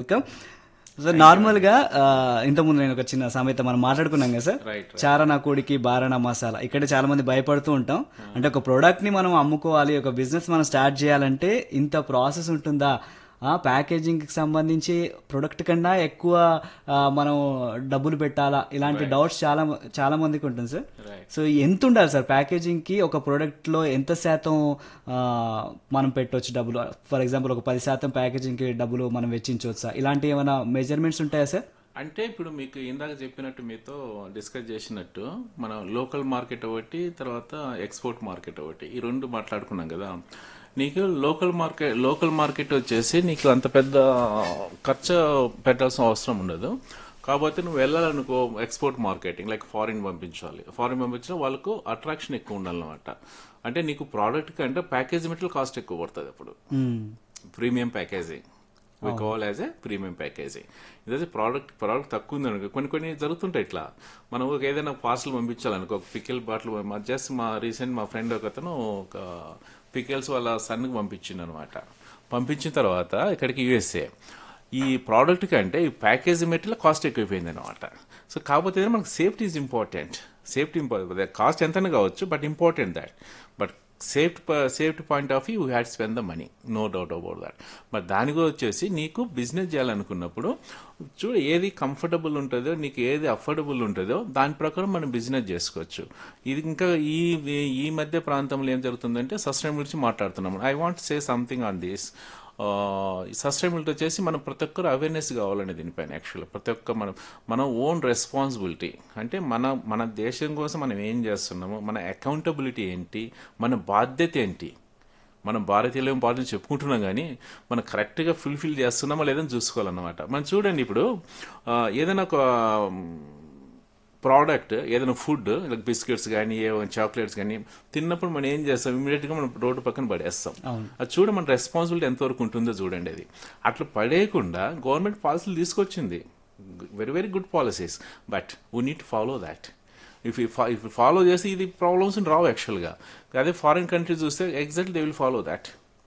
Welcome sir నార్మల్గా ఆ, ఇంతకుముందు నేను ఒక చిన్న సామెత మనం మాట్లాడుకున్నాం కదా సార్ Right, చారణ కోడికి బారణ మసాలా ఇక్కడ చాలా మంది భయపడుతూ ఉంటాం అంటే ఒక ప్రోడక్ట్ ని మనం అమ్ముకోవాలి ఒక బిజినెస్ మనం స్టార్ట్ చేయాలంటే ఇంత ప్రాసెస్ ఉంటుందా ఆ ప్యాకేజింగ్ కి సంబంధించి ప్రొడక్ట్ కన్నా ఎక్కువ ఆ, మనం డబ్బులు పెట్టాలా ఇలాంటి డౌట్స్ చాలా చాలా మందికి ఉంటుంది సార్ Right. సో ఎంత ఉండాలి సార్ ప్యాకేజింగ్ కి ఒక ప్రోడక్ట్ లో ఎంత శాతం ఆ, మనం పెట్టొచ్చు డబ్బులు ఫర్ ఎగ్జాంపుల్ ఒక పది శాతం ప్యాకేజింగ్ కి డబ్బులు మనం వెచ్చించవచ్చా ఇలాంటి ఏమైనా మెజర్మెంట్స్ ఉంటాయా సార్ అంటే ఇప్పుడు మీకు ఇందాక చెప్పినట్టు మీతో డిస్కస్ చేసినట్టు మనం లోకల్ మార్కెట్ ఒకటి తర్వాత ఎక్స్పోర్ట్ మార్కెట్ ఒకటి ఈ రెండు మాట్లాడుకున్నాం కదా నీకు లోకల్ మార్కెట్ లోకల్ మార్కెట్ వచ్చేసి నీకు అంత పెద్ద ఖర్చు పెట్టాల్సిన అవసరం ఉండదు కాకపోతే నువ్వు వెళ్ళాలనుకో ఎక్స్పోర్ట్ మార్కెటింగ్ లైక్ ఫారిన్ పంపించాలి ఫారిన్ పంపించిన వాళ్ళకు అట్రాక్షన్ ఎక్కువ ఉండాలన్నమాట అంటే నీకు ప్రోడక్ట్ కంటే ప్యాకేజ్ మెటీరియల్ కాస్ట్ ఎక్కువ పడుతుంది అప్పుడు hmm. Premium packaging we call as a premium packaging ఇదైతే ప్రోడక్ట్ ప్రోడక్ట్ తక్కువ ఉంది అనుకో కొన్ని కొన్ని జరుగుతుంటాయి ఇట్లా మనం ఒక ఏదైనా పార్సల్ పంపించాలనుకో ఒక పికిల్ బాటిల్ జస్ట్ మా రీసెంట్ మా ఫ్రెండ్ ఒక అతను ఒక పికిల్స్ వాళ్ళ సన్కి పంపించిండు అనమాట పంపించిన తర్వాత ఇక్కడికి యూఎస్ఏ ఈ ప్రోడక్ట్ కంటే ఈ ప్యాకేజ్ మెటీరియల్ కాస్ట్ ఎక్కువైపోయింది అనమాట సో కాకపోతే ఏంటంటే మనకు safety is important safety important cost ఎంతనే కావచ్చు but important that but safety safety point of you had spend the money no doubt about that మరి దాని కూడా వచ్చేసి నీకు బిజినెస్ చేయాలనుకున్నప్పుడు చూడు ఏది కంఫర్టబుల్ ఉంటుందో నీకు ఏది అఫోర్డబుల్ ఉంటుందో దాని ప్రకారం మనం బిజినెస్ చేసుకోవచ్చు ఇది ఇంకా ఈ ఈ మధ్య ప్రాంతంలో ఏం జరుగుతుందంటే సస్టైనబుల్ గురించి మాట్లాడుతున్నాం I want say something on this sustainability వచ్చేసి మనం ప్రతి ఒక్కరు అవేర్నెస్ కావాలండి దీనిపైన యాక్చువల్గా ప్రతి ఒక్క మనం మన ఓన్ రెస్పాన్సిబిలిటీ అంటే మన మన దేశం కోసం మనం ఏం చేస్తున్నాము మన అకౌంటబిలిటీ ఏంటి మన బాధ్యత ఏంటి మనం భారతీయులు ఏం బాధ్యత చెప్పుకుంటున్నాం కానీ మనం కరెక్ట్గా ఫుల్ఫిల్ చేస్తున్నామా లేదని చూసుకోవాలన్నమాట మనం చూడండి ఇప్పుడు ఆ, ఏదైనా ఒక ప్రోడక్ట్ ఏదైనా ఫుడ్ లైక్ బిస్కెట్స్ కానీ ఏమైనా చాక్లెట్స్ కానీ తిన్నప్పుడు మనం ఏం చేస్తాం ఇమీడియట్గా మనం రోడ్డు పక్కన పడేస్తాం అది చూడ మన రెస్పాన్సిబిలిటీ ఎంతవరకు ఉంటుందో చూడండి అది అట్లా పడేయకుండా గవర్నమెంట్ పాలసీలు తీసుకొచ్చింది very very good policies but we need follow that if if follow చేస్తే ఇది ప్రాబ్లమ్స్ రావు యాక్చువల్గా అదే ఫారిన్ కంట్రీస్ చూస్తే exact they will follow that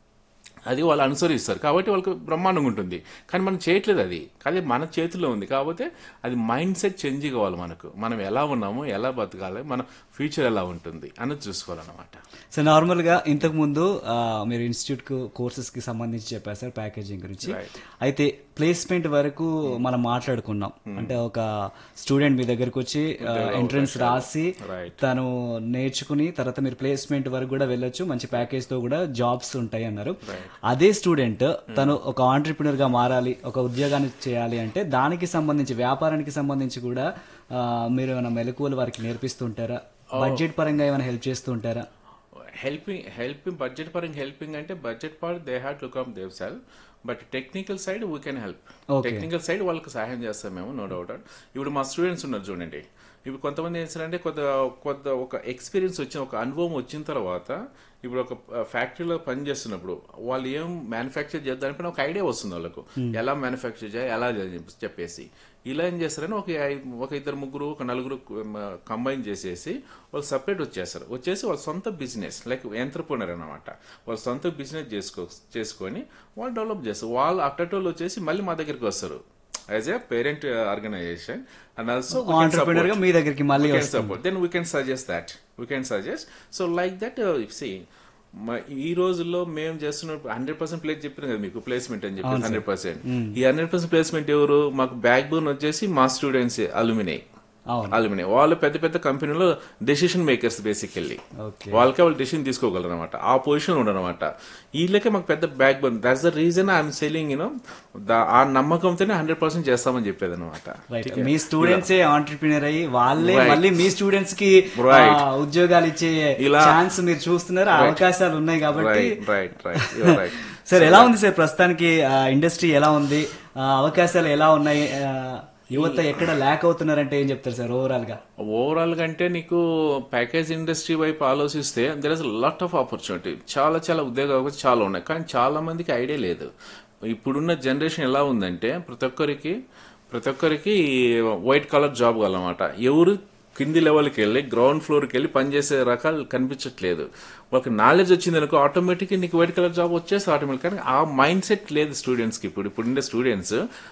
అది వాళ్ళు అనుసరిస్తారు కాబట్టి వాళ్ళకి బ్రహ్మాండంగా ఉంటుంది కానీ మనం చేయట్లేదు అది అది మన చేతిలో ఉంది కాకపోతే అది మైండ్ సెట్ చేంజ్ కావాలి మనకు మనం ఎలా ఉన్నామో ఎలా బతకాలి మన ఫ్యూచర్ ఎలా ఉంటుంది అన్నది చూసుకోవాలన్నమాట సో నార్మల్ గా ఇంతకు ముందు ఆ, మీరు ఇన్స్టిట్యూట్ కు కోర్సెస్ కి సంబంధించి చెప్పారు సార్ ప్యాకేజింగ్ గురించి అయితే ప్లేస్మెంట్ వరకు మనం మాట్లాడుకున్నాం అంటే ఒక స్టూడెంట్ మీ దగ్గరకు వచ్చి ఎంట్రన్స్ రాసి Right. తను నేర్చుకుని తర్వాత మీరు ప్లేస్మెంట్ వరకు కూడా వెళ్ళొచ్చు మంచి ప్యాకేజ్ తో కూడా జాబ్స్ ఉంటాయి అన్నారు అదే స్టూడెంట్ తను ఒక ఆంటర్ప్రినర్ గా మారాలి ఒక ఉద్యోగాన్ని చేయాలి అంటే దానికి సంబంధించి వ్యాపారానికి సంబంధించి కూడా ఆ, మీరు ఏమైనా మెలకువలు వారికి నేర్పిస్తుంటారా బడ్జెట్ పరంగా ఏమైనా హెల్ప్ చేస్తూ ఉంటారా హెల్పింగ్ హెల్పింగ్ బడ్జెట్ పరంగా హెల్పింగ్ అంటే budget part they have to come themselves but technical side we can help technical side వాళ్ళకి సహాయం చేస్తాం మేము నో డౌట్ ఇప్పుడు మా స్టూడెంట్స్ ఉన్నారు చూడండి ఇప్పుడు కొంతమంది ఏం చేస్తారంటే కొత్త కొత్త ఒక ఎక్స్పీరియన్స్ వచ్చిన ఒక అనుభవం వచ్చిన తర్వాత ఇప్పుడు ఒక ఫ్యాక్టరీలో పని చేస్తున్నప్పుడు వాళ్ళు ఏం మ్యానుఫ్యాక్చర్ చేద్దామని ఒక ఐడియా వస్తుంది వాళ్ళకు ఎలా మ్యానుఫ్యాక్చర్ చేయాలి ఎలా చేయాలి చెప్పి- చెప్పేసి ఇలా ఏం చేస్తారని ఒక ఐ- ఒక ఇద్దరు ముగ్గురు ఒక నలుగురు కంబైన్ చేసేసి వాళ్ళు సపరేట్ వచ్చేస్తారు వచ్చేసి వాళ్ళ సొంత బిజినెస్ లైక్ ఎంటర్ప్రినర్ అనమాట వాళ్ళ సొంత బిజినెస్ చేసుకో చేసుకొని వాళ్ళు డెవలప్ చేస్తారు వాళ్ళు అట్టటోళ్ళు వచ్చేసి మళ్ళీ మా దగ్గరికి వస్తారు as a parent organization and also entrepreneur గా మీ దగ్గరికి మళ్ళీ we can support then we can suggest that we can suggest so like that uh, see మ- ఈ రోజుల్లో మేము చేస్తున్న హండ్రెడ్ పర్సెంట్ ప్లేస్ చెప్పిన కదా మీకు ప్లేస్మెంట్ అని చెప్పి హండ్రెడ్ పర్సెంట్ ఈ హండ్రెడ్ పర్సెంట్ ప్లేస్మెంట్ ఎవరు మాకు బ్యాక్ బోన్ వచ్చేసి మా స్టూడెంట్స్ అలుమినే అవును అలుమినే వాళ్ళు పెద్ద పెద్ద కంపెనీలో డెసిషన్ మేకర్స్ బేసికల్లీ ఓకే వాళ్ళకే వాళ్ళు డెసిషన్ తీసుకోగలరు అనమాట ఆ పొజిషన్ ఉండనమాట వీళ్ళకే మాకు పెద్ద backbone that's the reason I'm selling you know ఆ నమ్మకంతోనే హండ్రెడ్ పర్సెంట్ చేస్తామని చెప్పేది అనమాట రైట్ మీ స్టూడెంట్స్ ఆంటర్ప్రినర్ అయ్యి వాళ్ళే మళ్ళీ మీ స్టూడెంట్స్ కి Right. ఆ, ఉద్యోగాలు ఇచ్చే ఇలా- ఛాన్స్ మీరు చూస్తున్నారు ఆ అవకాశాలు ఉన్నాయి కాబట్టి right right right right sir ఎలా ఉంది సార్ ప్రస్తుతానికి ఇండస్ట్రీ ఎలా ఉంది ఆ, అవకాశాలు ఎలా ఉన్నాయి ఆ, యువత ఎక్కడ ల్యాక్ అవుతున్నారంటే ఏం చెప్తారు సార్ ఓవరాల్ గా ఓవరాల్ కంటే నీకు ప్యాకేజ్ ఇండస్ట్రీ వైపు ఆలోచిస్తే there is lot of opportunity చాలా చాలా ఉద్యోగ అవకాశాలు చాలా ఉన్నాయి కానీ చాలా మందికి ఐడియా లేదు ఇప్పుడున్న జనరేషన్ ఎలా ఉందంటే ప్రతి ఒక్కరికి ప్రతి ఒక్కరికి వైట్ కలర్ జాబ్ కావాలన్నమాట ఎవరు కింది లెవెల్కి వెళ్ళి గ్రౌండ్ ఫ్లోర్కి వెళ్ళి పనిచేసే రకాలు కనిపించట్లేదు వాళ్ళకి నాలెడ్జ్ వచ్చింది అనుకో ఆటోమేటిక్గా నీకు వైట్ కలర్ జాబ్ వచ్చేసి ఆటోమేటిక్ కానీ ఆ మైండ్ సెట్ లేదు స్టూడెంట్స్కి ఇప్పుడు ఇప్పుడు ఉండే స్టూడెంట్స్